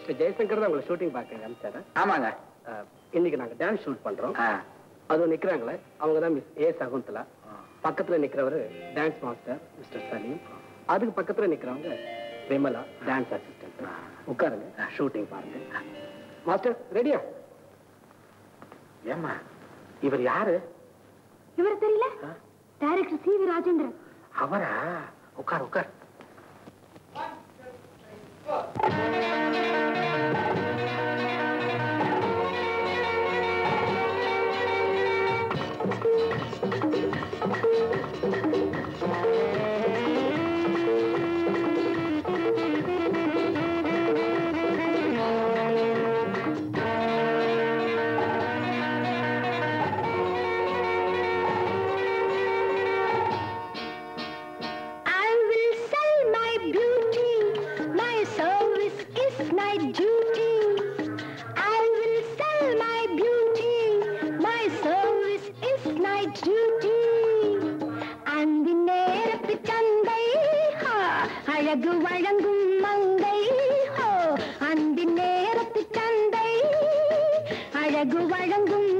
Mister Jaishankar தான் உங்களை shooting பார்க்க அனுப்பிச்சாரு ஆமாங்க அஹ், இன்னைக்கு நாங்க டான்ஸ் ஷூட் பண்றோம் ஆ. அது நிக்கிறாங்களே அவங்க தான் மிஸ் ஏ சகுந்தலா பக்கத்துல நிக்கிறவரு டான்ஸ் மாஸ்டர் மிஸ்டர் சலீம் அதுக்கு பக்கத்துல நிக்கிறவங்க விமலா டான்ஸ் அசிஸ்டன்ட் உட்காருங்க ஷூட்டிங் பாருங்க மாஸ்டர் ரெடியா ஏம்மா இவர் யாரு இவர் தெரியல டைரக்டர் சி வி ராஜேந்திரன் அவரா உட்கார் உட்கார் I will sell my beauty. My service is my duty. I will sell my beauty. My service is my duty. அந்த நேரத்து சந்தை ஹா, அழகு வழங்கும் மங்கை ஹோ அந்த நேரத்து சந்தை அழகு வழங்கும்